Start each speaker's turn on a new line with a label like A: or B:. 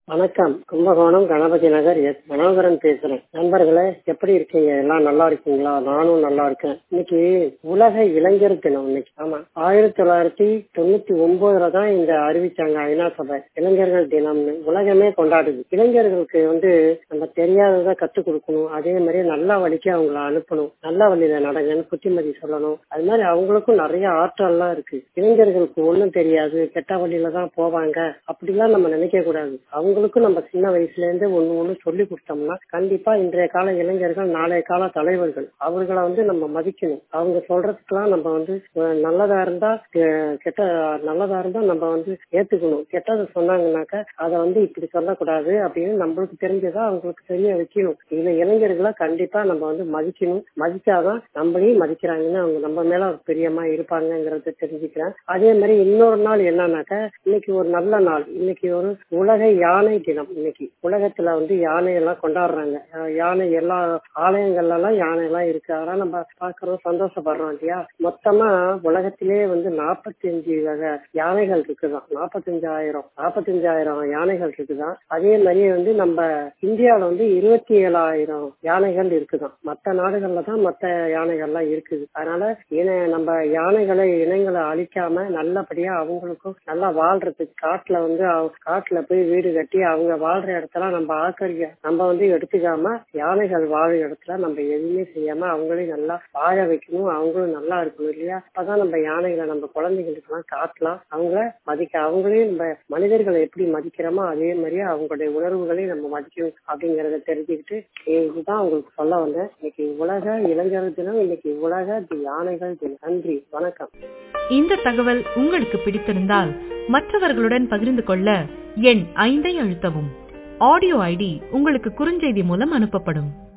A: வணக்கம் கும்பகோணம் கணபதி நகர் எஸ் மனோகரன் பேசுறேன் நண்பர்களே எப்படி இருக்கீங்க எல்லாம் நல்லா இருக்கீங்களா நானும் நல்லா இருக்கேன் இன்னைக்கு உலக இளைஞர் தினம் இன்னைக்கு ஆமா ஆயிரத்தி தொள்ளாயிரத்தி தொண்ணூத்தி ஒன்பதுல தான் இந்த அறிவிச்சாங்க ஐநா சபை இளைஞர்கள் தினம்னு உலகமே கொண்டாடுது இளைஞர்களுக்கு வந்து நம்ம தெரியாததை கத்துக் கொடுக்கணும் அதே மாதிரி நல்ல வழிக்கு அவங்கள அனுப்பணும் நல்ல வழியில நடங்கன்னு புத்திமதி சொல்லணும் அது மாதிரி அவங்களுக்கும் நிறைய ஆற்றல்லாம் இருக்கு இளைஞர்களுக்கு ஒண்ணும் தெரியாது கெட்ட வழியில தான் போவாங்க அப்படிலாம் நம்ம நினைக்க கூடாது அவங்களுக்கும் நம்ம சின்ன வயசுல இருந்து ஒண்ணு ஒண்ணு சொல்லி கொடுத்தோம்னா கண்டிப்பா இன்றைய கால இளைஞர்கள் நாளைய கால தலைவர்கள் அவர்களை வந்து நம்ம மதிக்கணும் அவங்க சொல்றதுக்கெல்லாம் நம்ம வந்து அஹ், நல்லதா இருந்தா அஹ், கெட்ட நல்லதா இருந்தா நம்ம வந்து ஏத்துக்கணும் கெட்டதை சொன்னாங்கன்னாக்க அதை வந்து இப்படி சொல்லக்கூடாது அப்படின்னு நம்மளுக்கு தெரிஞ்சதா அவங்களுக்கு தெரிய வைக்கணும் இதுல இளைஞர்களை கண்டிப்பா நம்ம வந்து மதிக்கணும் மதிச்சாதான் நம்மளையும் மதிக்கிறாங்கன்னு அவங்க நம்ம மேல ஒரு பிரியமா இருப்பாங்கங்கறத தெரிஞ்சுக்கிறேன் அதே மாதிரி இன்னொரு நாள் என்னன்னாக்க இன்னைக்கு ஒரு நல்ல நாள் இன்னைக்கு ஒரு உலக யானை தினம் இன்னைக்கு உலகத்துல வந்து யானை எல்லாம் கொண்டாடுறாங்க அஹ் யானை எல்லா ஆலயங்கள்ல எல்லாம் யானை எல்லாம் இருக்கு அதெல்லாம் நம்ம பாக்குறோம் சந்தோஷப்படுறோம் இல்லையா மொத்தமா உலகத்திலே வந்து நாற்பத்தி அஞ்சு வகை யானைகள் இருக்குதான் நாற்பத்தஞ்சாயிரம் நாற்பத்தஞ்சாயிரம் யானைகள் இருக்குதான் அதே மாதிரி வந்து நம்ம இந்தியாவில வந்து இருபத்தி ஏழாயிரம் யானைகள் இருக்குதான் மத்த நாடுகள்ல தான் மத்த யானைகள்லாம் இருக்குது அதனால இன நம்ம யானைகளை இனங்களை அழிக்காம நல்லபடியா அவங்களுக்கும் நல்லா வாழ்றதுக்கு காட்டுல வந்து அவ- காட்டுல போய் வீடு கட்டி அவங்க வாழ்ற இடத்துல நம்ம ஆக்கரிக்க நம்ம வந்து எடுத்துக்காம யானைகள் வாழும் இடத்துல நம்ம எதுவுமே செய்யாம அவங்களையும் நல்லா வாழ வைக்கணும் அவங்களும் நல்லா இருக்கணும் இல்லையா அப்பதான் நம்ம யானைகளை நம்ம குழந்தைங்களுக்கு எல்லாம் காட்டலாம் அவங்கள மதிக்க அவங்களையும் நம்ம மனிதர்களை எப்படி மதிக்கிறோமோ அதே மாதிரியே அவங்களுடைய உணர்வுகளையும் நம்ம மதிக்கணும் அப்படிங்கறத தெரிஞ்சுக்கிட்டு இதுதான் உங்களுக்கு சொல்ல வந்தேன் இன்னைக்கு உலக இளைஞர் தினம் இன்னைக்கு உலக யானைகள் தினம் நன்றி வணக்கம்
B: இந்த தகவல் உங்களுக்கு பிடித்திருந்தால் மற்றவர்களுடன் பகிர்ந்து கொள்ள எண் ஐந்தை அழுத்தவும் ஆடியோ ஐடி உங்களுக்கு குறுஞ்செய்தி மூலம் அனுப்பப்படும்